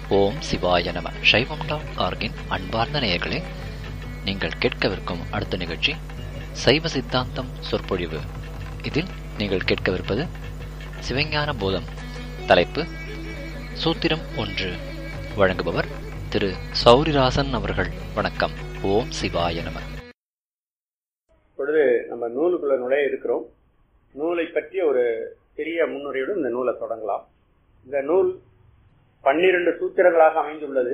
ஓம் சிவாய நம சைவம் டாட் ஆர்கின் அன்பார்ந்த நேயர்களே நீங்கள் கேட்கவிருக்கும் அடுத்த நிகழ்ச்சி சைவ சித்தாந்தம் சொற்பொழிவு இதில் நீங்கள் கேட்கவிருப்பது சிவஞான போதம் தலைப்பு சூத்திரம் ஒன்று வழங்குபவர் திரு சௌரிராசன் அவர்கள் வணக்கம் ஓம் சிவாய நம இப்பொழுது நம்ம நூலுக்குள்ள நுழைய இருக்கிறோம் நூலை பற்றிய ஒரு சிறிய முன்னுரையுடன் இந்த நூலை தொடங்கலாம் இந்த நூல் பன்னிரண்டு சூத்திரங்களாக அமைந்துள்ளது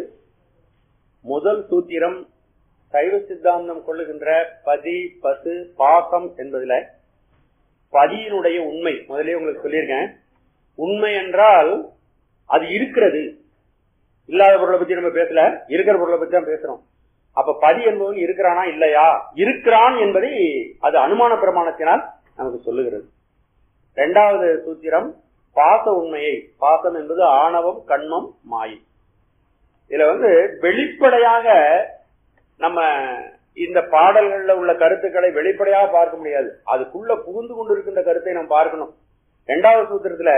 முதல் சூத்திரம் சைவ சித்தாந்தம் கொள்ளுகின்ற பதி பசு பாசம் என்பதுல பதியினுடைய உண்மை முதலே உங்களுக்கு சொல்லியிருக்கேன் உண்மை என்றால் அது இருக்கிறது இல்லாத பொருளை பத்தி நம்ம பேசல இருக்கிற பொருளை பத்தி தான் பேசுறோம் அப்ப பதி என்பவன் இருக்கிறானா இல்லையா இருக்கிறான் என்பதை அது அனுமான பிரமாணத்தினால் நமக்கு சொல்லுகிறது இரண்டாவது சூத்திரம் பாச உண்மையை பாசம் என்பது ஆணவம் கண்மம் மாயை இதுல வந்து வெளிப்படையாக நம்ம இந்த பாடல்கள்ல உள்ள கருத்துக்களை வெளிப்படையாக பார்க்க முடியாது அதுக்குள்ள புகுந்து கொண்டிருக்கின்ற கருத்தை நாம் பார்க்கணும் இரண்டாவது சூத்திரத்துல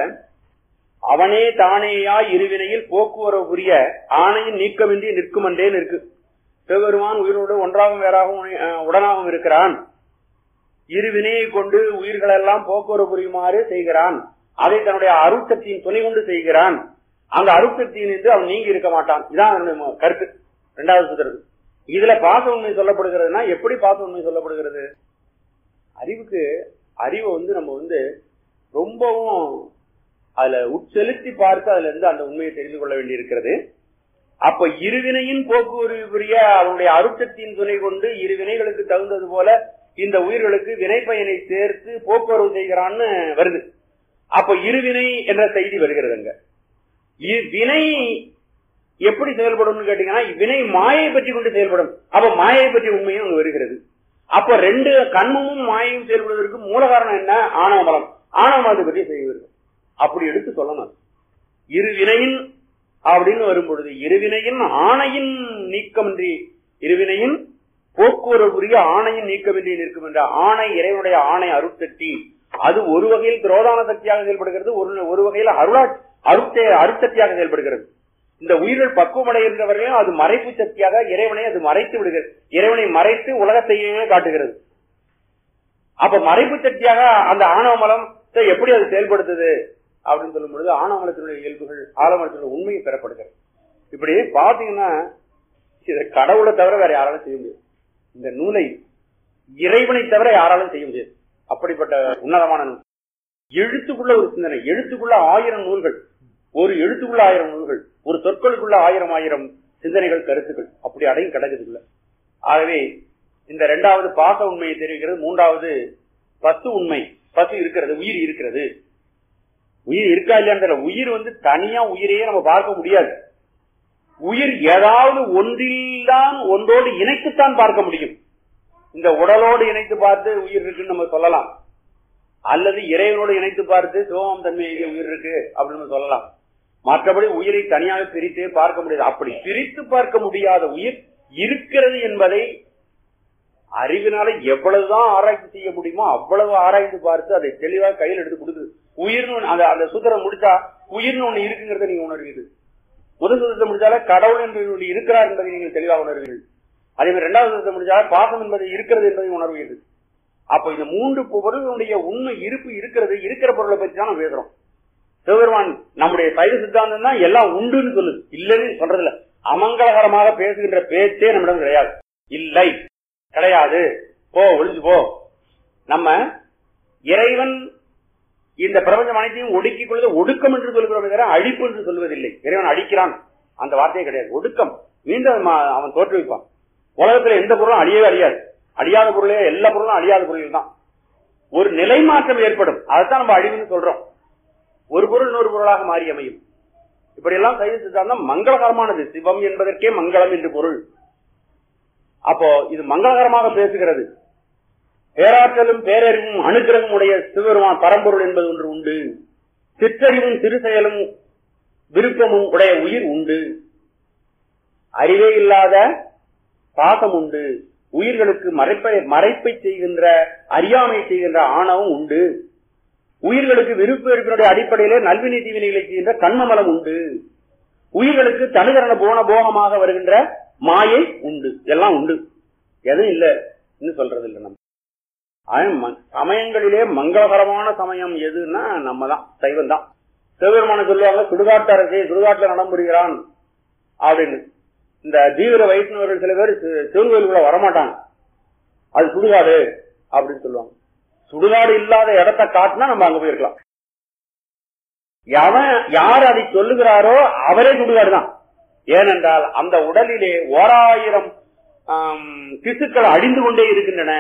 அவனே தானேயா இருவினையில் போக்குவரவு புரிய ஆணையின் நீக்கமின்றி நிற்கும் என்றேன்னு இருக்கு சிவபெருமான் உயிரோடு ஒன்றாகவும் வேறாகவும் அஹ், உடனாகவும் இருக்கிறான் இரு வினையை கொண்டு உயிர்களெல்லாம் போக்குவரவு புரியுமாறு செய்கிறான் அதை தன்னுடைய அருட்சக்தியின் துணை கொண்டு செய்கிறான் அந்த அருட்சக்தியிலிருந்து அவன் நீங்கி இருக்க மாட்டான் இதான் அவனுடைய மு- கருத்து இரண்டாவது சுதரது இதுல பாச உண்மை சொல்லப்படுகிறதுனா எப்படி பாச உண்மை சொல்லப்படுகிறது அறிவுக்கு அறிவை வந்து நம்ம வந்து ரொம்பவும் அதுல உட்செலுத்தி பார்த்து அதுல இருந்து அந்த உண்மையை தெரிந்து கொள்ள வேண்டியிருக்கிறது அப்ப இருவினையின் போக்குவரவு புரிய அவனுடைய அருட்சத்தின் துணை கொண்டு இரு வினைகளுக்கு தகுந்தது போல இந்த உயிர்களுக்கு வினை பயனை சேர்த்து போக்குவரவு செய்கிறான்னு வருது அப்ப இருவினை என்ற செய்தி வருகிறது அங்க இ- வினை எப்படி செயல்படும் கேட்டீங்கன்னா வினை மாயை பற்றி கொண்டு செயல்படும் அப்ப மாயை பற்றி உண்மையும் அங்க வருகிறது அப்ப ரெண்டு கண்மமும் மாயையும் செயல்படுவதற்கு மூல காரணம் என்ன ஆணவ மலம் ஆணவ மலத்தை பற்றி செய்வது அப்படி எடுத்து சொல்லணும் இரு வினையின் அப்படின்னு வரும்பொழுது இருவினையின் ஆணையின் நீக்கமின்றி இருவினையின் போக்குவரவுரிய ஆணையின் நீக்கமின்றி நிற்கும் என்ற ஆணை இறைவனுடைய ஆணை அருட்சக்தி அது ஒரு வகையில் திரோதான சக்தியாக செயல்படுகிறது ஒரு ஒரு வகையில் அருளா அருட்ச அருட்சக்தியாக செயல்படுகிறது இந்த உயிர்கள் பக்குவமடைகின்றவர்களையும் அது மறைப்பு சக்தியாக இறைவனை அது மறைத்து விடுகிறது இறைவனை மறைத்து உலகத்தையே காட்டுகிறது அப்ப மறைப்பு சக்தியாக அந்த ஆணவ மலம் எப்படி அது செயல்படுத்துது அப்படின்னு சொல்லும் பொழுது ஆணவ மலத்தினுடைய இயல்புகள் ஆலமலத்தினுடைய உண்மையை பெறப்படுகிறது இப்படி பாத்தீங்கன்னா இதை கடவுளை தவிர வேற யாராலும் செய்ய முடியாது இந்த நூலை இறைவனை தவிர யாராலும் செய்ய முடியாது அப்படிப்பட்ட உன்னதமான நூல் எழுத்துக்குள்ள ஒரு சிந்தனை எழுத்துக்குள்ள ஆயிரம் நூல்கள் ஒரு எழுத்துக்குள்ள ஆயிரம் நூல்கள் ஒரு சொற்களுக்குள்ள ஆயிரம் ஆயிரம் சிந்தனைகள் கருத்துக்கள் அப்படி அடையும் கிடக்குதுக்குள்ள ஆகவே இந்த இரண்டாவது பாச உண்மையை தெரிவிக்கிறது மூன்றாவது பசு உண்மை பசு இருக்கிறது உயிர் இருக்கிறது உயிர் இருக்கா இல்லையான்னு தெரியல உயிர் வந்து தனியா உயிரையே நம்ம பார்க்க முடியாது உயிர் ஏதாவது ஒன்றில்தான் ஒன்றோடு இணைத்துத்தான் பார்க்க முடியும் இந்த உடலோடு இணைத்து பார்த்து உயிர் இருக்குன்னு நம்ம சொல்லலாம் அல்லது இறைவனோடு இணைத்து பார்த்து சிவம் தன்மையிலே உயிர் இருக்கு அப்படின்னு நம்ம சொல்லலாம் மற்றபடி உயிரை தனியாக பிரித்து பார்க்க முடியாது அப்படி பிரித்து பார்க்க முடியாத உயிர் இருக்கிறது என்பதை அறிவினால எவ்வளவுதான் ஆராய்ச்சி செய்ய முடியுமோ அவ்வளவு ஆராய்ந்து பார்த்து அதை தெளிவாக கையில் எடுத்து கொடுக்குது உயிர்னு ஒண்ணு- அந்த அந்த சூத்திரம் முடிச்சா உயிர்னு ஒண்ணு இருக்குங்கிறத நீங்க உணர்வீர்கள் முதல் சூத்திரத்தை முடிச்சால கடவுள் என்று ஒன்று இருக்கிறார் என்பதை நீங்கள் தெளிவாக உணர்வீர்கள் அதே மாதிரி இரண்டாவது சூத்திரத்தை முடிச்சால பாசம் என்பது இருக்கிறது என்பதை உணர்வீர்கள் அப்ப இந்த மூன்று பொருளுடைய உண்மை இருப்பு இருக்கிறது இருக்கிற பொருளை பற்றி தான் நம்ம பேசுறோம் சிவபெருமான் நம்முடைய சைவ சித்தாந்தம் தான் எல்லாம் உண்டுன்னு சொல்லுது இல்லைன்னு சொல்றதில்ல அமங்கலகரமாக பேசுகின்ற பேச்சே நம்மிடம் கிடையாது இல்லை கிடையாது போ ஒளிஞ்சு போ நம்ம இறைவன் இந்த பிரபஞ்சம் அனைத்தையும் ஒடுக்கிக் கொள்வது ஒடுக்கம் என்று சொல்கிறோம் தவிர அழிப்பு என்று சொல்வதில்லை இறைவன் அழிக்கிறான் அந்த வார்த்தையே கிடையாது ஒடுக்கம் மீண்டும் அவன் மா- அவன் தோற்றுவிப்பான் உலகத்துல எந்த பொருளும் அழியவே அழியாது அழியாத பொருளே எல்லா பொருளும் அழியாத பொருள் தான் ஒரு நிலை மாற்றம் ஏற்படும் அதைத்தான் நம்ம அழிவுன்னு சொல்றோம் ஒரு பொருள் இன்னொரு பொருளாக மாறி அமையும் இப்படி எல்லாம் சைவ சித்தாந்தம் மங்களகரமானது சிவம் என்பதற்கே மங்களம் என்று பொருள் அப்போ இது மங்களகரமாக பேசுகிறது பேராற்றலும் பேரறிவும் அனுக்கிரகம் உடைய சிவபெருமான் பரம்பொருள் என்பது ஒன்று உண்டு சிற்றறிவும் சிறு செயலும் விருப்பமும் உடைய உயிர் உண்டு அறிவே இல்லாத பாசம் உண்டு உயிர்களுக்கு மறைப்பை மறைப்பை செய்கின்ற அறியாமை செய்கின்ற ஆணவம் உண்டு உயிர்களுக்கு விருப்ப வெறுப்பினுடைய அடிப்படையிலே நல்வினை தீவினைகளை செய்கின்ற கண்மமலம் உண்டு உயிர்களுக்கு தனுகரண போன போகமாக வருகின்ற மாயை உண்டு எல்லாம் உண்டு எதுவும் இல்ல சொல்றது இல்லை நம்ம ஆனா, ம- சமயங்களிலே மங்களகரமான சமயம் எதுன்னா நம்ம தான் சைவம் தான் சிவபெருமான சொல்லுவாங்க சுடுகாட்டு அரசே சுடுகாட்டுல நடம்புரிகிறான் அப்படின்னு இந்த தீவிர வைஷ்ணவர்கள் சில பேர் சி- சிவன் கோயிலுக்குள்ள வரமாட்டாங்க அது சுடுகாடு அப்படின்னு சொல்லுவாங்க சுடுகாடு இல்லாத இடத்த காட்டினா நம்ம அங்க போயிருக்கலாம் எவன் யார் அதை சொல்லுகிறாரோ அவரே சுடுகாடு தான் ஏனென்றால் அந்த உடலிலே ஓராயிரம் ஆம், திசுக்கள் அழிந்து கொண்டே இருக்கின்றன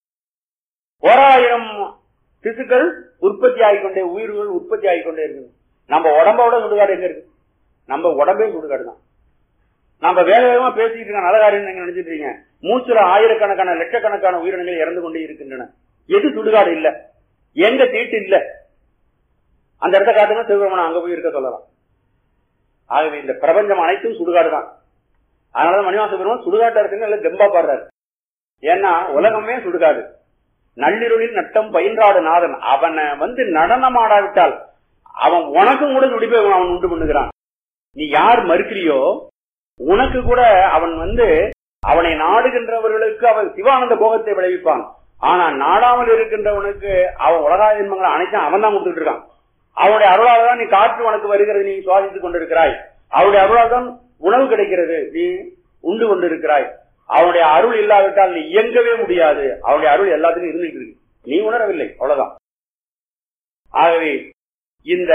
ஓராயிரம் திசுக்கள் உற்பத்தி ஆகிக்கொண்டே உயிர்கள் உற்பத்தி ஆகிக்கொண்டே இருக்கு நம்ம உடம்போட சுடுகாடு எங்க இருக்கு நம்ம உடம்பே சுடுகாடு தான் நம்ம வேக வேகமா பேசிட்டு இருக்க நல்ல காரியம் நீங்க நினைச்சிட்டு இருக்கீங்க மூச்சுல ஆயிரக்கணக்கான லட்சக்கணக்கான உயிரினங்கள் இறந்து கொண்டே இருக்கின்றன எது சுடுகாடு இல்ல எங்க தீட்டு இல்ல அந்த இடத்த காட்டுங்க சிவபெருமான் அங்க போய் இருக்க சொல்லலாம் ஆகவே இந்த பிரபஞ்சம் அனைத்தும் சுடுகாடு தான் அதனாலதான் மணிவாச பெருமான் சுடுகாட்டா இருக்குன்னு எல்லாம் தெம்பா பாடுறாரு ஏன்னா உலகமே சுடுகாடு நள்ளிருளில் நட்டம் பயின்றாடு நாதன் அவனை வந்து நடனமாடாவிட்டால் அவன் உனக்கும் கூட துடிப்பை அவன் உண்டு பண்ணுகிறான் நீ யார் மறுக்கிறியோ உனக்கு கூட அவன் வந்து அவனை நாடுகின்றவர்களுக்கு அவன் சிவானந்த போகத்தை விளைவிப்பான் ஆனா நாடாமல் இருக்கின்றவனுக்கு அவன் உலகாய இன்பங்களை அனைத்தும் அவன் தான் கொடுத்துட்டு இருக்கான் அவனுடைய அருளால் தான் நீ காற்று உனக்கு வருகிறது நீ சுவாசித்துக் கொண்டிருக்கிறாய் அவனுடைய அருளால் தான் உணவு கிடைக்கிறது நீ உண்டு கொண்டிருக்கிறாய் அவனுடைய அருள் இல்லாவிட்டால் நீ இயங்கவே முடியாது அவனுடைய அருள் எல்லாத்துக்கும் இருந்துட்டு இருக்கு நீ உணரவில்லை அவ்வளவுதான் ஆகவே இந்த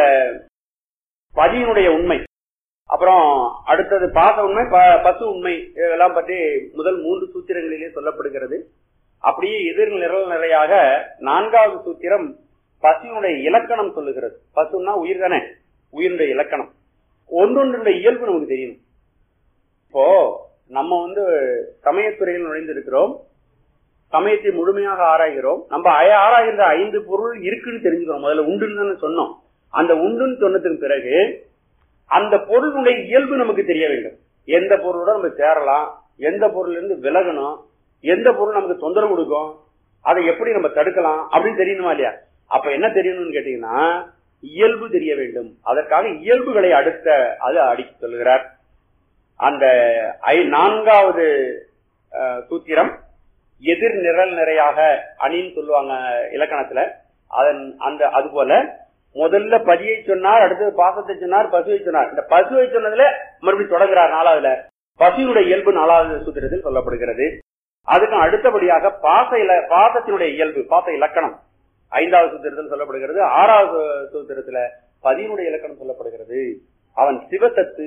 பதியினுடைய உண்மை அப்புறம் அடுத்தது பாச உண்மை ப- பசு உண்மை இதெல்லாம் பற்றி முதல் மூன்று சூத்திரங்களிலே சொல்லப்படுகிறது அப்படியே எதிர் நிரல் நிறையாக நான்காவது சூத்திரம் பசுனுடைய இலக்கணம் சொல்லுகிறது பசுன்னா உயிர் தானே உயிருடைய இலக்கணம் ஒன்றொன்றுடைய இயல்பு நமக்கு தெரியணும் இப்போ நம்ம வந்து சமயத்துறையில் நுழைந்திருக்கிறோம் சமயத்தை முழுமையாக ஆராய்கிறோம் நம்ம அய- ஆராய்கின்ற ஐந்து பொருள் இருக்குன்னு தெரிஞ்சுக்கிறோம் முதல்ல உண்டுன்னு தானே சொன்னோம் அந்த உண்டுன்னு சொன்னதுக்கு பிறகு அந்த பொருளுடைய இயல்பு நமக்கு தெரிய வேண்டும் எந்த பொருளோட நம்ம சேரலாம் எந்த பொருள்ல இருந்து விலகணும் எந்த பொருள் நமக்கு தொந்தரவு கொடுக்கும் அதை எப்படி நம்ம தடுக்கலாம் அப்படின்னு தெரியணுமா இல்லையா அப்ப என்ன தெரியணும்னு கேட்டீங்கன்னா இயல்பு தெரிய வேண்டும் அதற்காக இயல்புகளை அடுத்த அது அடிக்க சொல்லுகிறார் அந்த ஐ- நான்காவது அஹ், சூத்திரம் எதிர் நிரல் நிறையாக அணின்னு சொல்லுவாங்க இலக்கணத்துல அதன் அந்த அது போல முதல்ல பதியை சொன்னார் அடுத்தது பாசத்தை சொன்னார் பசுவை சொன்னார் இந்த பசுவை சொன்னதுல மறுபடியும் தொடங்குறார் நாலாவதுல பசுவினுடைய இயல்பு நாலாவது சூத்திரத்தில் சொல்லப்படுகிறது அதுக்கும் அடுத்தபடியாக பாச இல பாசத்தினுடைய இயல்பு பாச இலக்கணம் ஐந்தாவது சூத்திரத்தில் சொல்லப்படுகிறது ஆறாவது சூத்திரத்துல பதியினுடைய இலக்கணம் சொல்லப்படுகிறது அவன் சிவசத்து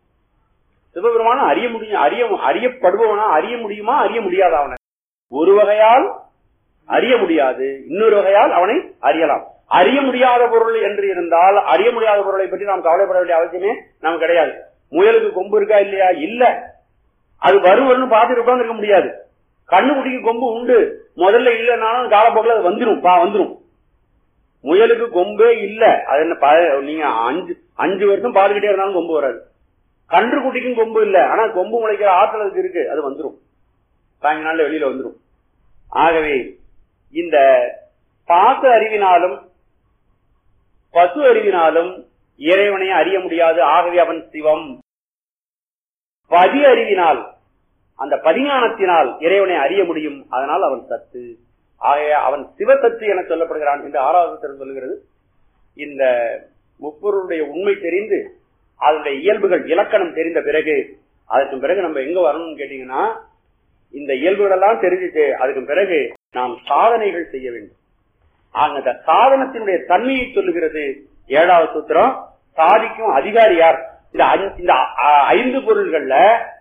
சிவபெருமான அறிய முடியும் அறிய அறியப்படுபவனா அறிய முடியுமா அறிய முடியாத அவனை ஒரு வகையால் அறிய முடியாது இன்னொரு வகையால் அவனை அறியலாம் அறிய முடியாத பொருள் என்று இருந்தால் அறிய முடியாத பொருளை பற்றி நாம் கவலைப்பட வேண்டிய அவசியமே நமக்கு கிடையாது முயலுக்கு கொம்பு இருக்கா இல்லையா இல்ல அது வருவர்னு பார்த்துட்டு உட்கார்ந்திருக்க முடியாது கண்ணுக்குட்டிக்கு கொம்பு உண்டு முதல்ல இல்லைனாலும் காலப்போக்கில் அது வந்துரும் பா வந்துரும் முயலுக்கு கொம்பே இல்ல அது என்ன ப- நீங்க அஞ்சு அஞ்சு வருஷம் பாத்துக்கிட்டே இருந்தாலும் கொம்பு வராது கன்று குட்டிக்கும் கொம்பு இல்ல ஆனா கொம்பு முளைக்கிற ஆற்றல் அதுக்கு இருக்கு அது வந்துரும் சாயங்க நாள்ல வெளியில வந்துரும் ஆகவே இந்த பாச அறிவினாலும் பசு அறிவினாலும் இறைவனை அறிய முடியாது ஆகவே அவன் சிவம் பதி அறிவினால் அந்த பதிஞானத்தினால் இறைவனை அறிய முடியும் அதனால் அவன் சத்து ஆகவே அவன் சிவசத்து என சொல்லப்படுகிறான் என்று ஆறாவது சூத்திரம் சொல்லுகிறது இந்த முப்பொருளுடைய உண்மை தெரிந்து அதனுடைய இயல்புகள் இலக்கணம் தெரிந்த பிறகு அதற்கு பிறகு நம்ம எங்க வரணும்னு கேட்டீங்கன்னா இந்த இயல்புகள் எல்லாம் தெரிஞ்சுட்டு அதுக்கு பிறகு நாம் சாதனைகள் செய்ய வேண்டும் ஆக அந்த சாதனத்தினுடைய தன்மையை சொல்லுகிறது ஏழாவது சூத்திரம் சாதிக்கும் அதிகாரி யார் இந்த ஐந்து- இந்த அ- ஐந்து பொருள்கள்ல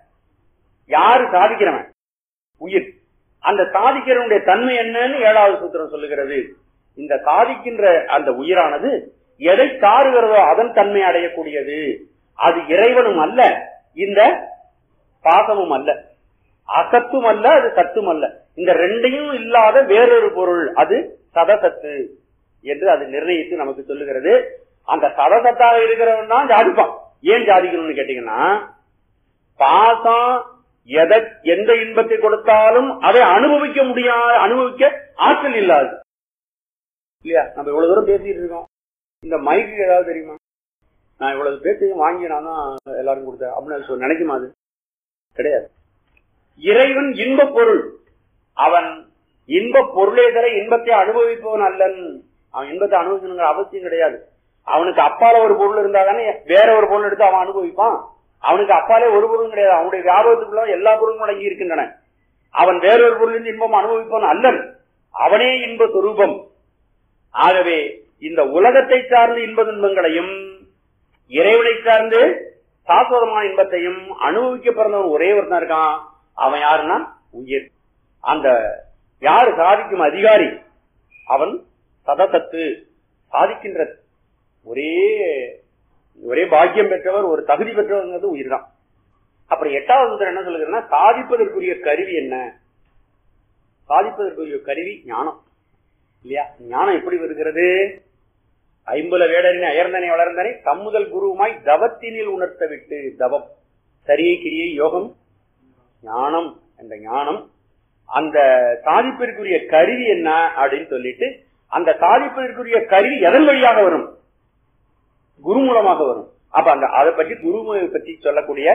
யாரு சாதிக்கிறவன் உயிர் அந்த சாதிக்கிறவனுடைய தன்மை என்னன்னு ஏழாவது சூத்திரம் சொல்லுகிறது இந்த சாதிக்கின்ற அந்த உயிரானது எதை சாருகிறதோ அதன் தன்மை அடையக்கூடியது அது இறைவனும் அல்ல இந்த பாசமும் அல்ல அசத்தும் அல்ல அது சத்தும் அல்ல இந்த ரெண்டையும் இல்லாத வேறொரு பொருள் அது சதசத்து என்று அது நிர்ணயித்து நமக்கு சொல்லுகிறது அந்த சதசத்தாக இருக்கிறவன் தான் ஜாதிப்பான் ஏன் ஜாதிக்கணும்னு கேட்டீங்கன்னா பாசம் எதை எந்த இன்பத்தை கொடுத்தாலும் அதை அனுபவிக்க முடியாத அனுபவிக்க ஆற்றல் இல்லாது இல்லையா நம்ம இவ்வளவு தூரம் பேசிட்டு இருக்கோம் இந்த மைக்கு ஏதாவது தெரியுமா நான் இவ்வளவு பேர்த்தையும் வாங்கி நான் தான் எல்லாரும் கொடுத்தேன் அப்படின்னு சொல்லி நினைக்குமா அது கிடையாது இறைவன் இன்ப பொருள் அவன் இன்ப பொருளே தர இன்பத்தை அனுபவிப்பவன் அல்லன் அவன் இன்பத்தை அனுபவிக்கணுங்கிற அவசியம் கிடையாது அவனுக்கு அப்பால ஒரு பொருள் இருந்தா தானே வேற ஒரு பொருள் எடுத்து அவன் அனுபவிப்பான் அவனுக்கு அப்பாலே ஒரு பொருளும் கிடையாது அவனுடைய வியாபகத்துக்குள்ள எல்லா பொருளும் அடங்கி இருக்கின்றன அவன் வேறொரு பொருளின் இன்பம் அனுபவிப்பான் அல்லன் அவனே இன்ப சொரூபம் ஆகவே இந்த உலகத்தை சார்ந்த இன்ப துன்பங்களையும் இறைவனை சார்ந்து சாஸ்வதமான இன்பத்தையும் அனுபவிக்க பிறந்தவன் ஒரே ஒருத்தன் இருக்கான் அவன் யாருன்னா உயிர் அந்த யாரு சாதிக்கும் அதிகாரி அவன் சதசத்து சாதிக்கின்ற ஒரே ஒரே பாக்கியம் பெற்றவர் ஒரு தகுதி பெற்றவங்கிறது உயிர் தான் அப்புறம் எட்டாவது சூத்திரம் என்ன சொல்லுகிறதுன்னா சாதிப்பதற்குரிய கருவி என்ன சாதிப்பதற்குரிய கருவி ஞானம் இல்லையா ஞானம் எப்படி வருகிறது ஐம்புல வேடரின் அயர்ந்தனை வளர்ந்தனை தம்முதல் குருவுமாய் தவத்தினில் உணர்த்த விட்டு தவம் சரியை கிரியை யோகம் ஞானம் என்ற ஞானம் அந்த சாதிப்பிற்குரிய கருவி என்ன அப்படின்னு சொல்லிட்டு அந்த சாதிப்பதற்குரிய கருவி எதன் வழியாக வரும் குரு மூலமாக வரும் அப்ப அந்த அதை பற்றி குரு பற்றி சொல்லக்கூடிய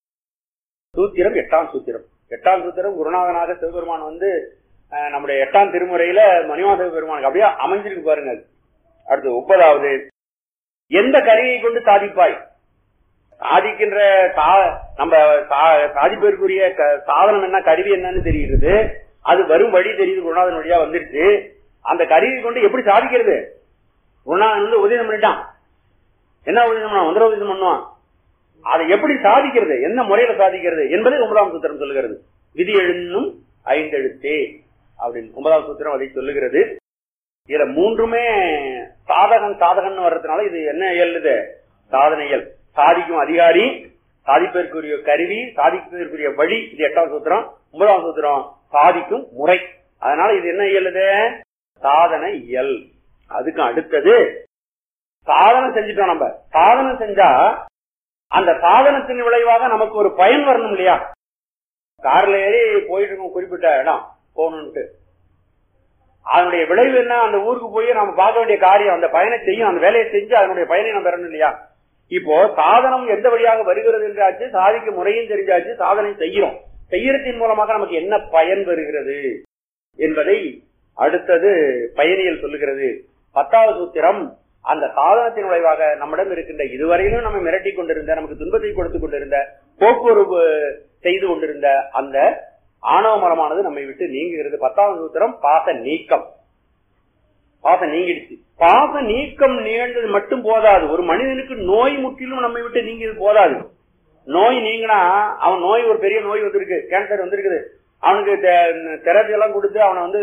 சூத்திரம் எட்டாம் சூத்திரம் எட்டாம் சூத்திரம் குருநாதனாக சிவபெருமான் வந்து அஹ், நம்முடைய எட்டாம் திருமுறையில மணிவாசக பெருமானுக்கு அப்படியே அமைஞ்சிருக்கு பாருங்க அது. அடுத்து முப்பதாவது எந்த கருவியை கொண்டு சாதிப்பாய் சாதிக்கின்ற சா- நம்ம சா- சாதிப்பதற்குரிய க- சாதனம் என்ன கருவி என்னன்னு தெரியுது அது வரும் வழி தெரியுது குருநாதன் வழியா வந்துருச்சு அந்த கருவி கொண்டு எப்படி சாதிக்கிறது குருநாதன் வந்து உதயம் பண்ணிட்டான் என்ன உதயம் பண்ணுவான் மந்திர உதயம் பண்ணுவான் அதை எப்படி சாதிக்கிறது என்ன முறையில சாதிக்கிறது என்பதை ஒன்பதாம் சூத்திரம் சொல்லுகிறது விதி எழுந்தும் ஐந்தெழுத்தே அப்படின்னு ஒன்பதாம் சூத்திரம் அதை சொல்லுகிறது இதுல மூன்றுமே சாதகன் சாதகன் வர்றதுனால இது என்ன இயல் இது சாதனை இயல் சாதிக்கும் அதிகாரி சாதிப்பதற்குரிய கருவி சாதிப்பதற்குரிய வழி இது எட்டாம் சூத்திரம் ஒன்பதாம் சூத்திரம் சாதிக்கும் முறை அதனால இது என்ன இயல் இது சாதனை இயல் அதுக்கு அடுத்தது சாதனம் செஞ்சுட்டோம் நம்ம சாதனம் செஞ்சா அந்த சாதனத்தின் விளைவாக நமக்கு ஒரு பயன் வரணும் இல்லையா கார்ல ஏறி போயிட்டு இருக்கோம் குறிப்பிட்ட இடம் போகணும்ட்டு அதனுடைய விளைவு என்ன அந்த ஊருக்கு போய் நம்ம பார்க்க வேண்டிய காரியம் அந்த பயனை செய்யும் அந்த வேலையை செஞ்சு அதனுடைய பயனை நம்ம பெறணும் இல்லையா இப்போ சாதனம் எந்த வழியாக வருகிறது என்றாச்சு சாதிக்க முறையும் தெரிஞ்சாச்சு சாதனை செய்கிறோம் செய்யறதின் மூலமாக நமக்கு என்ன பயன் வருகிறது என்பதை அடுத்தது பயனியல் சொல்லுகிறது பத்தாவது சூத்திரம் அந்த சாதனத்தின் விளைவாக நம்மிடம் இருக்கின்ற இதுவரையிலும் நம்ம மிரட்டி கொண்டிருந்த நமக்கு துன்பத்தை கொடுத்துக் கொண்டிருந்த போக்குவரவு செய்து கொண்டிருந்த அந்த ஆணவ மரமானது நம்மை விட்டு நீங்குகிறது பத்தாவது சூத்திரம் பாச நீக்கம் பாசம் நீங்கிடுச்சு பாச நீக்கம் நிகழ்ந்தது மட்டும் போதாது ஒரு மனிதனுக்கு நோய் முற்றிலும் நம்மை விட்டு நீங்கியது போதாது நோய் நீங்கினா அவன் நோய் ஒரு பெரிய நோய் வந்திருக்கு கேன்சர் வந்திருக்குது அவனுக்கு தெரப்பி எல்லாம் கொடுத்து அவனை வந்து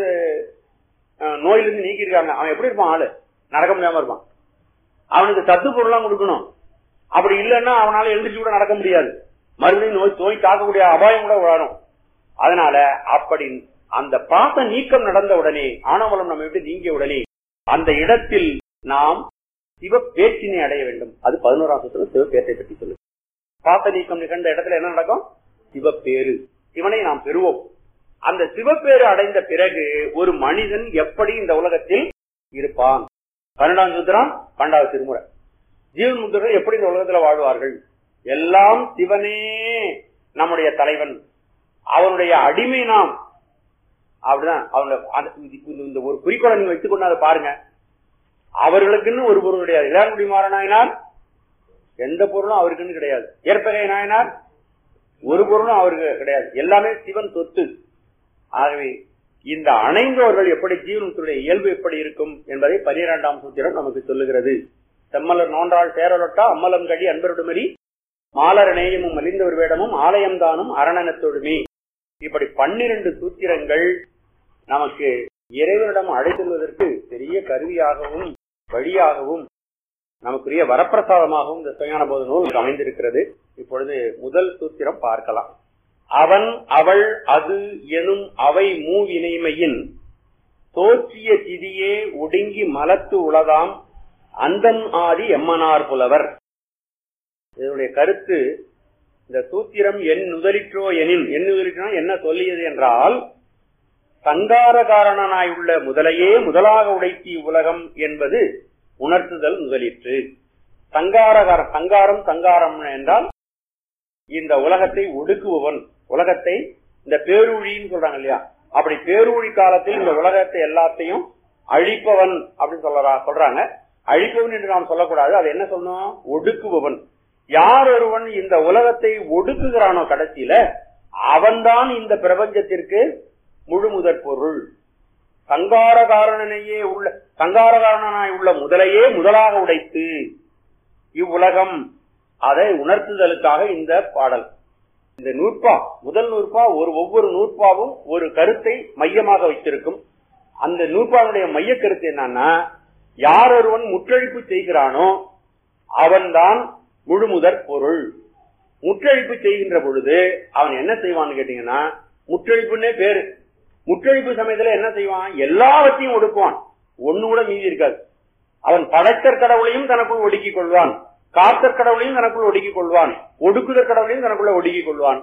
அஹ், நோயிலிருந்து நீக்கியிருக்காங்க அவன் எப்படி இருப்பான் ஆளு நடக்க முடியாம இருப்பான் அவனுக்கு சத்து பொருள்லாம் கொடுக்கணும் அப்படி இல்லைன்னா அவனால எழுந்திரிச்சு கூட நடக்க முடியாது மறுபடியும் நோய் நோய் தாக்கக்கூடிய அபாயம் கூட வரும் அதனால அப்படி அந்த பாச நீக்கம் நடந்த உடனே ஆணவலம் நம்ம விட்டு நீங்கிய உடனே அந்த இடத்தில் நாம் சிவ பேச்சினை அடைய வேண்டும் அது பதினோராம் சூத்திரம் சிவபேற்றை பற்றி சொல்லு பாச நீக்கம் நிகழ்ந்த இடத்துல என்ன நடக்கும் சிவப்பேறு சிவனை நாம் பெறுவோம் அந்த சிவப்பேறு அடைந்த பிறகு ஒரு மனிதன் எப்படி இந்த உலகத்தில் இருப்பான் பன்னெண்டாம் சூத்திரம் பன்னெண்டாவது திருமுறை ஜீவன் முத்திரர்கள் எப்படி இந்த உலகத்துல வாழ்வார்கள் எல்லாம் சிவனே நம்முடைய தலைவன் அவனுடைய அடிமை நாம் அப்படிதான் அவங்க அந்த- இந்த- இந்த ஒரு குறிக்கோளை நீங்க வைத்துக் கொண்டு அதை பாருங்க அவர்களுக்குன்னு ஒரு பொருள் கிடையாது இளங்குடி மாறனாயினால் எந்த பொருளும் அவருக்குன்னு கிடையாது ஏற்பகை நாயனார் ஒரு பொருளும் அவருக்கு கிடையாது எல்லாமே சிவன் சொத்து ஆகவே இந்த அணைந்தவர்கள் எப்படி ஜீவனத்துடைய இயல்பு எப்படி இருக்கும் என்பதை பனிரெண்டாம் சூத்திரம் நமக்கு சொல்லுகிறது செம்மலர் நோன்றாள் சேரலொட்டா அம்மலம் கடி அன்பருடுமரி மாலர நேயமும் மலிந்தவர் வேடமும் ஆலயம்தானும் அரணனத்தொடுமே இப்படி பன்னிரண்டு சூத்திரங்கள் நமக்கு இறைவனிடம் அழைத்துள்வதற்கு பெரிய கருவியாகவும் வழியாகவும் நமக்குரிய வரப்பிரசாதமாகவும் இந்த சுயான போத நூல் அமைந்திருக்கிறது இப்பொழுது முதல் சூத்திரம் பார்க்கலாம் அவன் அவள் அது எனும் அவை மூவினைமையின் தோற்றிய திதியே ஒடுங்கி மலத்து உளதாம் அந்தம் ஆதி எம்மனார் புலவர் இதனுடைய கருத்து இந்த சூத்திரம் என் நுதலிற்றோ எனின் என் நுதலிற்றோ என்ன சொல்லியது என்றால் சங்கார காரணனாயுள்ள முதலையே முதலாக உடைத்தி உலகம் என்பது உணர்த்துதல் முதலிற்று சங்காரகாரம் சங்காரம் சங்காரம் என்றால் இந்த உலகத்தை ஒடுக்குபவன் உலகத்தை இந்த பேரூழின்னு சொல்றாங்க இல்லையா அப்படி பேரூழி காலத்தில் இந்த உலகத்தை எல்லாத்தையும் அழிப்பவன் அப்படின்னு சொல்றா சொல்றாங்க அழிப்பவன் என்று நாம் சொல்லக்கூடாது அது என்ன சொல்லணும் ஒடுக்குபவன் யார் ஒருவன் இந்த உலகத்தை ஒடுக்குகிறானோ கடைசியில அவன்தான் இந்த பிரபஞ்சத்திற்கு முழு முதற் பொருள் சங்காரகாரனையே உள்ள சங்காரகாரனாய் உள்ள முதலையே முதலாக உடைத்து இவ்வுலகம் அதை உணர்த்துதலுக்காக இந்த பாடல் இந்த நூற்பா முதல் நூற்பா ஒரு ஒவ்வொரு நூற்பாவும் ஒரு கருத்தை மையமாக வைத்திருக்கும் அந்த நூற்பாவுடைய மைய கருத்து என்னன்னா யார் ஒருவன் முற்றழிப்பு செய்கிறானோ அவன்தான் முழுமுதற் பொருள் முற்றழிப்பு செய்கின்ற பொழுது அவன் என்ன செய்வான்னு கேட்டீங்கன்னா முற்றழிப்புன்னே பேரு முற்றழிப்பு சமயத்துல என்ன செய்வான் எல்லாவற்றையும் ஒடுக்குவான் ஒண்ணு கூட மீதி இருக்காது அவன் படைத்தற் கடவுளையும் தனக்குள் ஒடுக்கிக் கொள்வான் காத்தற் கடவுளையும் தனக்குள் ஒடுக்கிக் கொள்வான் ஒடுக்குதற் கடவுளையும் தனக்குள்ள ஒடுக்கிக் கொள்வான்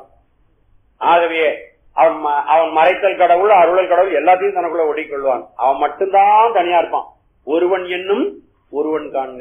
ஆகவே அவன் ம- அவன் மறைத்தல் கடவுள் அருளல் கடவுள் எல்லாத்தையும் தனக்குள்ள ஒடுக்கிக் கொள்வான் அவன் மட்டும்தான் தனியா இருப்பான் ஒருவன் என்னும் ஒருவன் காண்க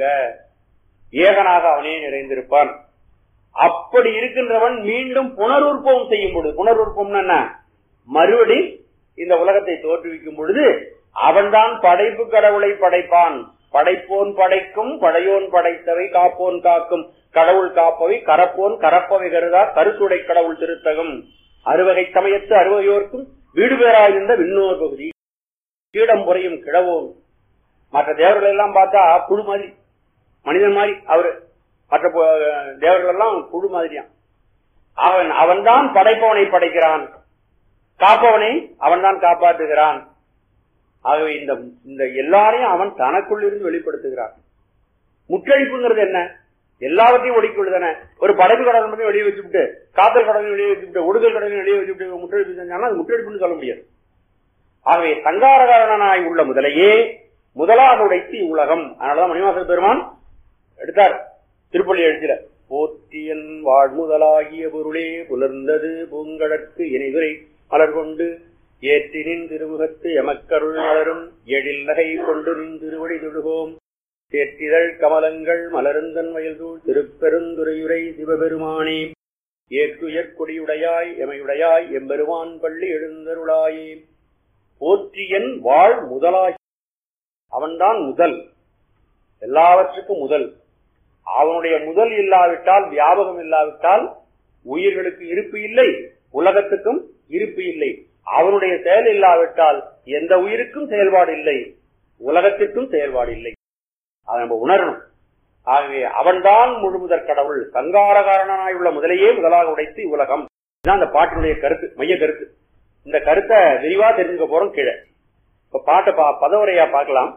ஏகனாக அவனே நிறைந்திருப்பான் அப்படி இருக்கின்றவன் மீண்டும் புனருற்பவம் செய்யும் பொழுது புனருற்பவம்னா என்ன மறுபடி இந்த உலகத்தை தோற்றுவிக்கும் பொழுது அவன்தான் படைப்பு கடவுளை படைப்பான் படைப்போன் படைக்கும் படையோன் படைத்தவை காப்போன் காக்கும் கடவுள் காப்பவை கரப்போன் கரப்பவை கருதா கருத்துடை கடவுள் திருத்தகம் அறுவகை சமயத்து அறுவகையோர்க்கும் வீடு பேராயிருந்த விண்ணோர் பகுதி கீடம் புறையும் கிழவோன் மற்ற தேவர்கள் எல்லாம் பார்த்தா புழு மாதிரி மனிதன் மாதிரி அவரு மற்ற பு- தேவர்கள் எல்லாம் புழு மாதிரியான் அவன் அவன்தான் படைப்பவனை படைக்கிறான் காப்பவனை அவன்தான் காப்பாற்றுகிறான் ஆகவே இந்த இந்த எல்லாரையும் அவன் தனக்குள் இருந்து வெளிப்படுத்துகிறான் முற்றழிப்புங்கிறது என்ன எல்லாவற்றையும் ஒடுக்கிவிடுதானே ஒரு படைப்பு கடவுள் மட்டும் வெளியே வச்சுவிட்டு காத்தல் கடவுள் வெளியே வச்சுவிட்டு ஒடுதல் கடவுள் வெளியே வச்சுவிட்டு முற்றழிப்பு செஞ்சாங்கன்னா அது முற்றழிப்புன்னு சொல்ல முடியாது ஆகவே சங்காரகாரனாய் உள்ள முதலையே முதலாக உடைத்து உலகம் அதனாலதான் மணிவாச பெருமான் எடுத்தார் திருப்பள்ளி எழுச்சியில போற்றியன் வாழ்முதலாகிய பொருளே புலர்ந்தது பூங்கடற்கு இணைதுரை மலர் கொண்டு ஏற்றினின் திருமுகத்து எமக்கருள் மலரும் எழில் நகை கொண்டு நின் திருவடி தொழுகோம் தேற்றிதழ் கமலங்கள் மலருந்தன் வயல்தூள் திருப்பெருந்துரையுரை சிவபெருமானே ஏற்றுயர் கொடியுடையாய் எமையுடையாய் எம்பெருமான் பள்ளி எழுந்தருளாயே போற்றியன் வாழ் முதலாய் அவன்தான் முதல் எல்லாவற்றுக்கும் முதல் அவனுடைய முதல் இல்லாவிட்டால் வியாபகம் இல்லாவிட்டால் உயிர்களுக்கு இருப்பு இல்லை உலகத்துக்கும் இருப்பு இல்லை அவனுடைய செயல் இல்லாவிட்டால் எந்த உயிருக்கும் செயல்பாடு இல்லை உலகத்திற்கும் செயல்பாடு இல்லை அதை நம்ம உணரணும் ஆகவே அவன்தான் முழுமுதற் கடவுள் சங்காரகாரனாய் உள்ள முதலையே முதலாக உடைத்து உலகம் இதுதான் அந்த பாட்டினுடைய கருத்து மைய கருத்து இந்த கருத்தை விரிவா தெரிஞ்சுக்க போறோம் கீழே இப்ப பாட்டை பா பதவுரையா பார்க்கலாம்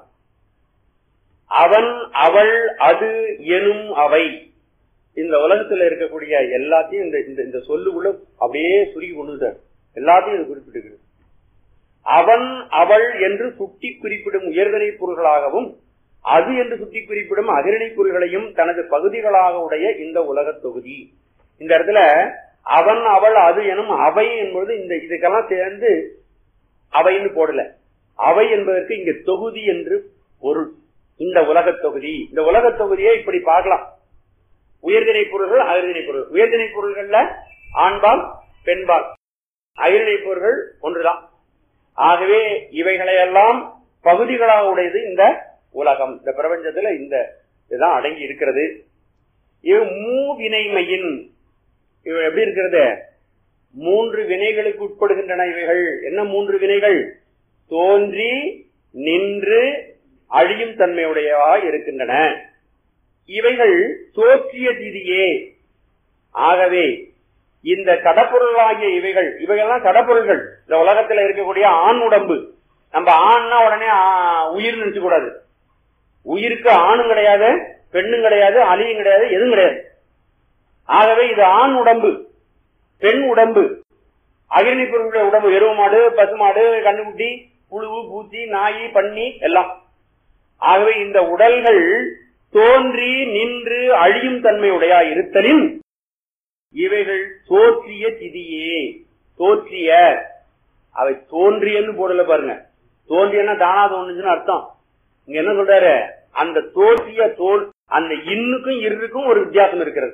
அவன் அவள் அது எனும் அவை இந்த உலகத்துல இருக்கக்கூடிய எல்லாத்தையும் இந்த இந்த இந்த சொல்லுக்குள்ள அப்படியே சுருக்கி கொண்டு வந்துட்டார். எல்லாத்தையும் இது குறிப்பிட்டிருக்கிறது அவன் அவள் என்று சுட்டி குறிப்பிடும் உயர்தனை பொருள்களாகவும் அது என்று சுட்டி குறிப்பிடும் அகிரணை பொருள்களையும் தனது பகுதிகளாக உடைய இந்த உலகத் தொகுதி இந்த இடத்துல அவன் அவள் அது எனும் அவை என்பது இந்த இதுக்கெல்லாம் சேர்ந்து அவைன்னு போடல அவை என்பதற்கு இங்க தொகுதி என்று பொருள் இந்த உலகத் தொகுதி இந்த உலகத் தொகுதியை இப்படி பார்க்கலாம் உயர்திணை பொருள்கள் அகிர்திணை பொருள் உயர்திணை பொருள்கள்ல ஆண்பால் பெண்பால் அகிர்திணை பொருள்கள் ஒன்றுதான் ஆகவே இவைகளையெல்லாம் பகுதிகளாக உடையது இந்த உலகம் இந்த பிரபஞ்சத்துல இந்த இதுதான் அடங்கி இருக்கிறது இது மூவினைமையின் இவை எப்படி இருக்கிறது மூன்று வினைகளுக்கு உட்படுகின்றன இவைகள் என்ன மூன்று வினைகள் தோன்றி நின்று அழியும் தன்மையுடையவா இருக்கின்றன இவைகள் தோற்றிய திதியே ஆகவே இந்த கடப்பொருளாகிய இவைகள் இவைகள்லாம் கடப்பொருள்கள் இந்த உலகத்துல இருக்கக்கூடிய ஆண் உடம்பு நம்ம ஆண்னா உடனே ஆ, உயிர் நினைச்சு கூடாது உயிருக்கு ஆணும் கிடையாது பெண்ணும் கிடையாது அலியும் கிடையாது எதுவும் கிடையாது ஆகவே இது ஆண் உடம்பு பெண் உடம்பு அகிரணி பொருளுடைய உடம்பு எருவு மாடு பசுமாடு கண்ணுக்குட்டி புழு பூச்சி நாய் பன்னி எல்லாம் ஆகவே இந்த உடல்கள் தோன்றி நின்று அழியும் தன்மையுடையா இருத்தலின் இவைகள் தோற்றிய திதியே தோற்றிய அவை தோன்றியன்னு போடல பாருங்க தோன்றியன்னா தானா தோணுச்சுன்னு அர்த்தம் இங்க என்ன சொல்றாரு அந்த தோற்றிய தோல் அந்த இன்னுக்கும் இருக்கும் ஒரு வித்தியாசம் இருக்கிறது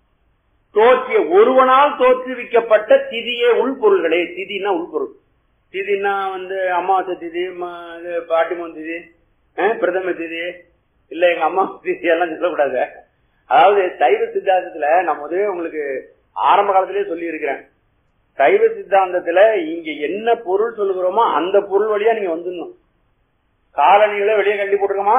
தோற்றிய ஒருவனால் தோற்றுவிக்கப்பட்ட திதியே உள்பொருள்களே திதினா உள்பொருள் திதினா வந்து அமாவாசை திதி ம- இது பாட்டிமன் திதி அஹ், பிரதம திதி இல்ல எங்க அம்மா திதி எல்லாம் சொல்லக்கூடாது அதாவது சைவ சித்தாந்தத்துல நான் முதவே உங்களுக்கு ஆரம்ப காலத்திலேயே சொல்லி இருக்கிறேன் சைவ சித்தாந்தத்துல இங்க என்ன பொருள் சொல்லுகிறோமோ அந்த பொருள் வழியா நீங்க வந்துடணும் காலணிகளை வெளியே கண்டி போட்டுருக்கோமா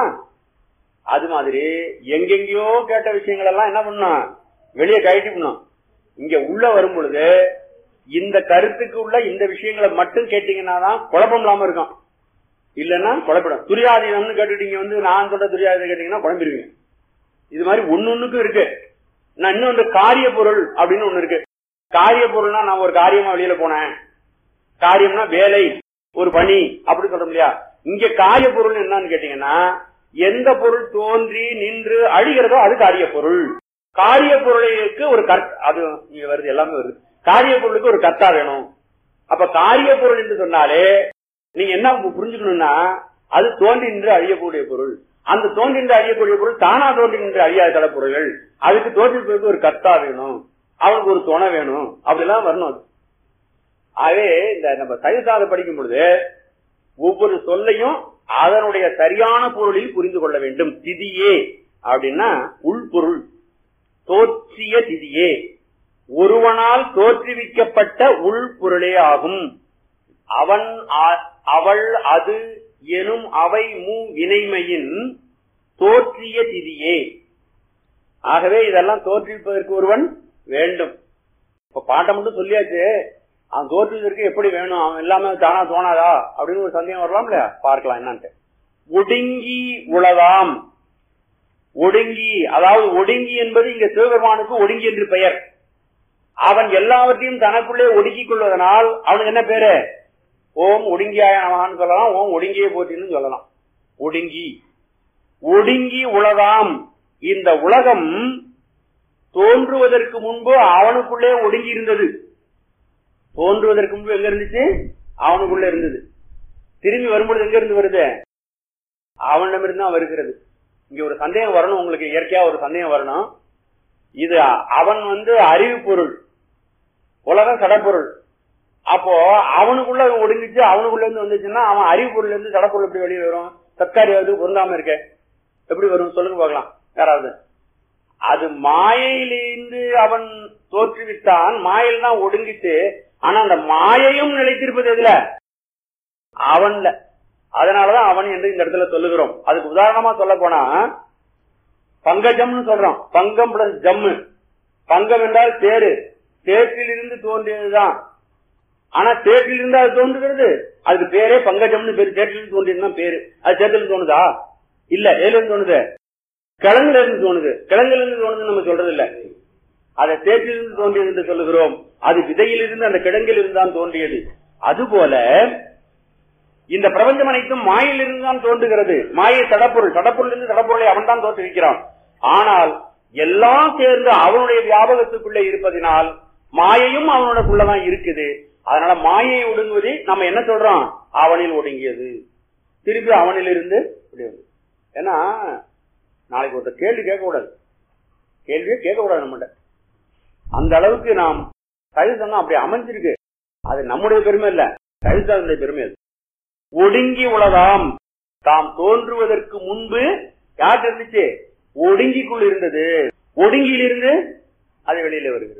அது மாதிரி எங்கெங்கயோ கேட்ட விஷயங்கள் எல்லாம் என்ன பண்ணும் வெளியே கழட்டி பண்ணும் இங்க உள்ள வரும் பொழுது இந்த கருத்துக்கு உள்ள இந்த விஷயங்களை மட்டும் கேட்டீங்கன்னா தான் குழப்பம் இல்லாம இருக்கும் இல்லைன்னா குழப்பிடும் துரியாதீனம்னு கேட்டுட்டீங்க வந்து நான் சொல்ற துரியாதீனம் கேட்டீங்கன்னா குழம்பிடுவீங்க இது மாதிரி ஒன்னொன்னுக்கும் இருக்கு நான் இன்னொன்று காரிய பொருள் அப்படின்னு ஒண்ணு இருக்கு காரிய பொருள்னா நான் ஒரு காரியமா வெளியில போனேன் காரியம்னா வேலை ஒரு பணி அப்படி சொல்றோம் இல்லையா இங்க காரிய பொருள் என்னன்னு கேட்டீங்கன்னா எந்த பொருள் தோன்றி நின்று அழிகிறதோ அது காரிய பொருள் காரிய பொருளுக்கு ஒரு கர்த் அது இங்க வருது எல்லாமே வருது காரிய பொருளுக்கு ஒரு கர்த்தா வேணும் அப்ப காரிய பொருள் என்று சொன்னாலே நீங்க என்ன புரிஞ்சுக்கணும்னா அது தோன்றி நின்று அழியக்கூடிய பொருள் அந்த தோன்றி நின்று அழியக்கூடிய பொருள் தானா தோன்றி நின்று அழியாத தட பொருள்கள் அதுக்கு தோன்றி ஒரு கர்த்தா வேணும் அவனுக்கு ஒரு துணை வேணும் அப்படிலாம் வரணும் அது ஆகவே இந்த நம்ம சைவசாத படிக்கும் பொழுது ஒவ்வொரு சொல்லையும் அதனுடைய சரியான பொருளில் புரிந்து கொள்ள வேண்டும் திதியே அப்படின்னா உள்பொருள் தோற்றிய திதியே ஒருவனால் தோற்றுவிக்கப்பட்ட உள்பொருளே ஆகும் அவன் ஆ- அவள் அது எனும் அவை மூ வினைமையின் தோற்றிய திதியே ஆகவே இதெல்லாம் தோற்றுவிப்பதற்கு ஒருவன் வேண்டும் இப்ப பாட்டை மட்டும் சொல்லியாச்சு அவன் தோற்றுவதற்கு எப்படி வேணும் அவன் எல்லாமே தானா தோணாதா அப்படின்னு ஒரு சந்தேகம் வரலாம் இல்லையா பார்க்கலாம் என்னன்ட்டு ஒடுங்கி உளதாம் ஒடுங்கி அதாவது ஒடுங்கி என்பது இங்க சிவபெருமானுக்கு ஒடுங்கி என்று பெயர் அவன் எல்லாவற்றையும் தனக்குள்ளே ஒடுக்கிக் கொள்வதனால் அவனுக்கு என்ன பேரு ஓம் ஒடுங்கியாய நமகான்னு சொல்லலாம் ஓம் ஒடுங்கியே போற்றின்னு சொல்லலாம் ஒடுங்கி ஒடுங்கி உலகாம் இந்த உலகம் தோன்றுவதற்கு முன்பு அவனுக்குள்ளே ஒடுங்கி இருந்தது தோன்றுவதற்கு முன்பு எங்க இருந்துச்சு அவனுக்குள்ள இருந்தது திரும்பி வரும்பொழுது எங்க இருந்து வருது அவனிடமிருந்து தான் வருகிறது இங்க ஒரு சந்தேகம் வரணும் உங்களுக்கு இயற்கையா ஒரு சந்தேகம் வரணும் இது அவன் வந்து அறிவு பொருள் உலகம் சடப்பொருள் அப்போ அவனுக்குள்ள ஒடுங்கிச்சு அவனுக்குள்ள இருந்து வந்துச்சுன்னா அவன் அறிவு பொருள் இருந்து சடப்பொருள் எப்படி வெளியே வரும் தற்காலியாவது பொருந்தாம இருக்க எப்படி வரும் சொல்லுங்க பார்க்கலாம் யாராவது அது மாயையிலிருந்து அவன் தோற்றுவித்தான் மாயில் தான் ஒடுங்கிட்டு ஆனா அந்த மாயையும் நிலைத்திருப்பது எதுல அவன்ல அதனாலதான் அவன் என்று இந்த இடத்துல சொல்லுகிறோம் அதுக்கு உதாரணமா சொல்ல போனா பங்கஜம்னு சொல்றோம் பங்கம் பிளஸ் ஜம்மு பங்கம் என்றால் தேரு தேற்றிலிருந்து தோன்றியதுதான் ஆனா தேற்றிலிருந்து அது தோன்றுகிறது அதுக்கு பேரே பங்கஜம்னு பேரு தேற்றிலிருந்து தோன்றியதுதான் பேரு அது தேற்றிலிருந்து தோணுதா இல்ல ஏல இருந்து தோணுது கிழங்குல இருந்து தோணுது கிழங்குல இருந்து தோணுதுன்னு நம்ம சொல்றது இல்ல அதை தேற்றிலிருந்து தோன்றியது என்று சொல்லுகிறோம் அது விதையிலிருந்து அந்த கிழங்கில் இருந்தான் தோன்றியது அதுபோல இந்த பிரபஞ்சம் அனைத்தும் மாயிலிருந்து தான் தோன்றுகிறது மாயை தடப்பொருள் தடப்பொருளிலிருந்து தடப்பொருளை அவன் தான் தோற்றுவிக்கிறான் ஆனால் எல்லாம் சேர்ந்து அவனுடைய வியாபகத்துக்குள்ளே இருப்பதினால் மாயையும் அவனுக்குள்ளதான் இருக்குது அதனால மாயை ஒடுங்குவதை நம்ம என்ன சொல்றோம் அவனில் ஒடுங்கியது திருப்பி அவனில் இருந்து இப்படி வந்து. ஏன்னா நாளைக்கு ஒருத்தர் கேள்வி கேட்கக்கூடாது கேள்வியே கேட்கக்கூடாது நம்மகிட்ட அந்த அளவுக்கு நாம் சைவசங்கம் அப்படி அமைஞ்சிருக்கு அது நம்முடைய பெருமை இல்ல சைவசாதனுடைய பெருமை அது ஒடுங்கி உலகாம் தாம் தோன்றுவதற்கு முன்பு யார் இருந்துச்சு ஒடுங்கிக்குள் இருந்தது ஒடுங்கியிலிருந்து அது வெளியில வருகிறது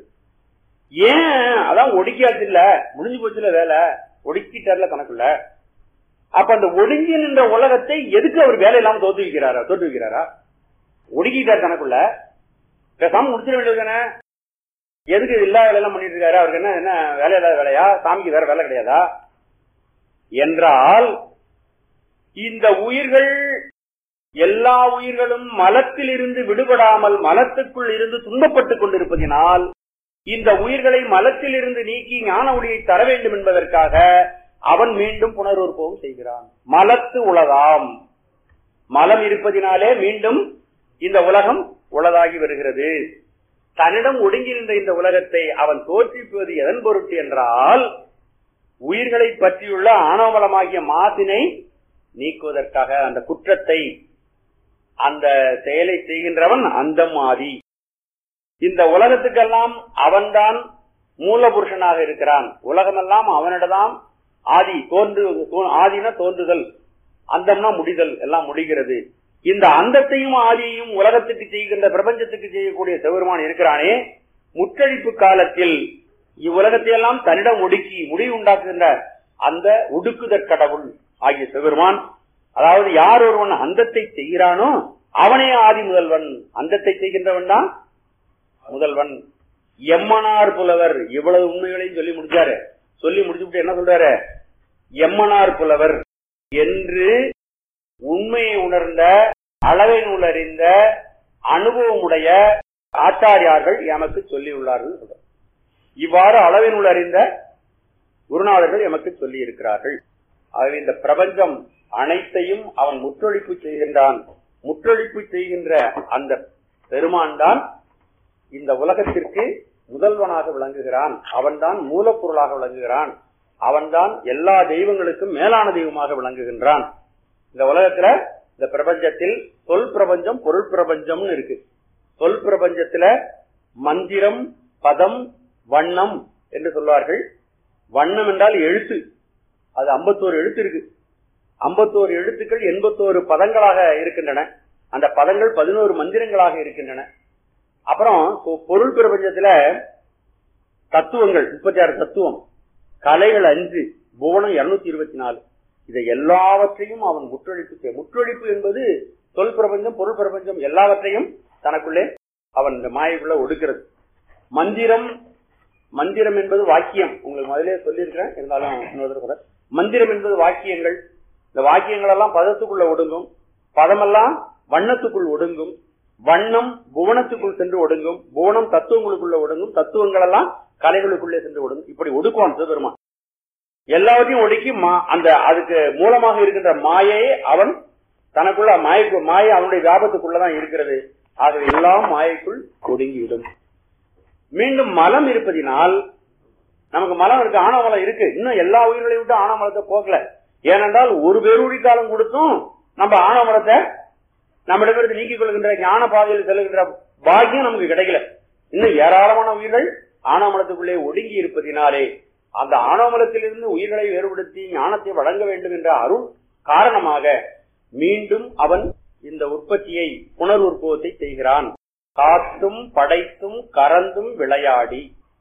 ஏன் அதான் ஒடுக்கியாச்சு இல்ல முடிஞ்சு போச்சுல வேலை ஒடுக்கிட்டார்ல கணக்குள்ள அப்ப அந்த ஒடுங்கி நின்ற உலகத்தை எதுக்கு அவர் வேலை இல்லாம தோத்து வைக்கிறாரா தோத்து வைக்கிறாரா ஒடுக்கிட்டார் கணக்குள்ள பேசாம முடிச்சிட வேண்டியது தானே எதுக்கு இது இல்லாத வேலை எல்லாம் பண்ணிட்டு இருக்காரு அவருக்கு என்ன என்ன வேலை இல்லாத வேலையா சாமிக்கு வேற வேலை கிடையாதா என்றால் இந்த உயிர்கள் எல்லா உயிர்களும் மலத்தில் இருந்து விடுபடாமல் மலத்துக்குள் இருந்து துன்பப்பட்டுக் கொண்டிருப்பதினால் இந்த உயிர்களை மலத்தில் இருந்து நீக்கி ஞான ஒளியை தர வேண்டும் என்பதற்காக அவன் மீண்டும் புனருற்பவம் செய்கிறான் மலத்து உலகாம் மலம் இருப்பதினாலே மீண்டும் இந்த உலகம் உலகாகி வருகிறது தன்னிடம் ஒடுங்கியிருந்த இந்த உலகத்தை அவன் தோற்றுவிப்பது எதன் பொருட்டு என்றால் உயிர்களை பற்றியுள்ள ஆணவமலமாகிய மாசினை நீக்குவதற்காக அந்த குற்றத்தை அந்த செயலை செய்கின்றவன் அந்தம் ஆதி இந்த உலகத்துக்கெல்லாம் அவன்தான் மூலபுருஷனாக இருக்கிறான் உலகமெல்லாம் அவனிடதான் ஆதி தோன்று தோ- ஆதின தோன்றுதல் அந்தம்னா முடிதல் எல்லாம் முடிகிறது இந்த அந்தத்தையும் ஆதியையும் உலகத்துக்கு செய்கின்ற பிரபஞ்சத்துக்கு செய்யக்கூடிய சிவபெருமான் இருக்கிறானே முற்றழிப்பு காலத்தில் இவ்வுலகத்தையெல்லாம் தன்னிடம் ஒடுக்கி முடிவு உண்டாக்குகின்ற அந்த ஒடுக்குதற் கடவுள் ஆகிய சிவபெருமான் அதாவது யார் ஒருவன் அந்தத்தை செய்கிறானோ அவனே ஆதி முதல்வன் அந்தத்தை செய்கின்றவன் தான் முதல்வன் எம்மனார் புலவர் இவ்வளவு உண்மைகளையும் சொல்லி முடிச்சாரு சொல்லி முடிச்சுட்டு என்ன சொல்றாரு எம்மனார் புலவர் என்று உண்மையை உணர்ந்த அளவை நூலறிந்த அனுபவமுடைய ஆச்சாரியார்கள் எமக்கு சொல்லியுள்ளார்கள் சொல்றார் இவ்வாறு அளவை நூல் அறிந்த குருநாதர்கள் எமக்கு சொல்லி இருக்கிறார்கள் ஆகவே இந்த பிரபஞ்சம் அனைத்தையும் அவன் முற்றொழிப்பு செய்கின்றான் முற்றொழிப்பு செய்கின்ற அந்த பெருமான் தான் இந்த உலகத்திற்கு முதல்வனாக விளங்குகிறான் அவன்தான் மூலப்பொருளாக விளங்குகிறான் அவன்தான் எல்லா தெய்வங்களுக்கும் மேலான தெய்வமாக விளங்குகின்றான் இந்த உலகத்துல இந்த பிரபஞ்சத்தில் சொல் பிரபஞ்சம் பொருள் பிரபஞ்சம்னு இருக்கு சொல் பிரபஞ்சத்துல மந்திரம் பதம் வண்ணம் என்று சொல்வார்கள் வண்ணம் என்றால் எழுத்து அது 51 எழுத்து இருக்கு 51 எழுத்துக்கள் எண்பத்தோரு பதங்களாக இருக்கின்றன அந்த பதங்கள் பதினோரு மந்திரங்களாக இருக்கின்றன அப்புறம் பொ- பொருள் பிரபஞ்சத்துல தத்துவங்கள் முப்பத்தி ஆறு தத்துவம் கலைகள் அஞ்சு புவனம் இருநூத்தி இருபத்தி நாலு இதை எல்லாவற்றையும் அவன் முற்றொழிப்பு செய்- முற்றொழிப்பு என்பது சொல் பிரபஞ்சம் பொருள் பிரபஞ்சம் எல்லாவற்றையும் தனக்குள்ளே அவன் இந்த மாயைக்குள்ள ஒடுக்கிறது மந்திரம் மந்திரம் என்பது வாக்கியம் உங்களுக்கு முதலே சொல்லியிருக்கிறேன் இருந்தாலும் இன்னொரு தடவை சொல்றேன். மந்திரம் என்பது வாக்கியங்கள் இந்த வாக்கியங்கள் எல்லாம் பதத்துக்குள்ள ஒடுங்கும் பதமெல்லாம் வண்ணத்துக்குள் ஒடுங்கும் வண்ணம் புவனத்துக்குள் சென்று ஒடுங்கும் புவனம் தத்துவங்களுக்குள்ள ஒடுங்கும் தத்துவங்கள் எல்லாம் கலைகளுக்குள்ளே சென்று ஒடுங்கும் இப்படி ஒடுக்குவான் சிவபெருமான் எல்லாவற்றையும் ஒடுக்கி மா- அந்த அதுக்கு மூலமாக இருக்கின்ற மாயையை அவன் தனக்குள்ள மாயைக்கு மாயை அவனுடைய வியாபத்துக்குள்ளதான் இருக்கிறது ஆகவே எல்லாம் மாயைக்குள் ஒடுங்கிவிடும் மீண்டும் மலம் இருப்பதினால் நமக்கு மலம் இருக்கு ஆணவமலம் இருக்கு இன்னும் எல்லா உயிர்களையும் விட்டு ஆணவமலத்தை போகல ஏனென்றால் ஒரு பேரூடி காலம் கொடுத்தும் நம்ம ஆணவமலத்தை நம்மிடமிருந்து நீக்கிக் கொள்கின்ற ஞான பாதையில் செல்கின்ற பாக்கியம் நமக்கு கிடைக்கல இன்னும் ஏராளமான உயிர்கள் ஆணவமலத்துக்குள்ளே ஒடுங்கி இருப்பதினாலே அந்த ஆணவமலத்திலிருந்து உயிர்களை வேறுபடுத்தி ஞானத்தை வழங்க வேண்டும் என்ற அருள் காரணமாக மீண்டும் அவன் இந்த உற்பத்தியை புனர் உற்பவத்தை செய்கிறான் காத்தும் படைத்தும் கறந்தும் விளையாடி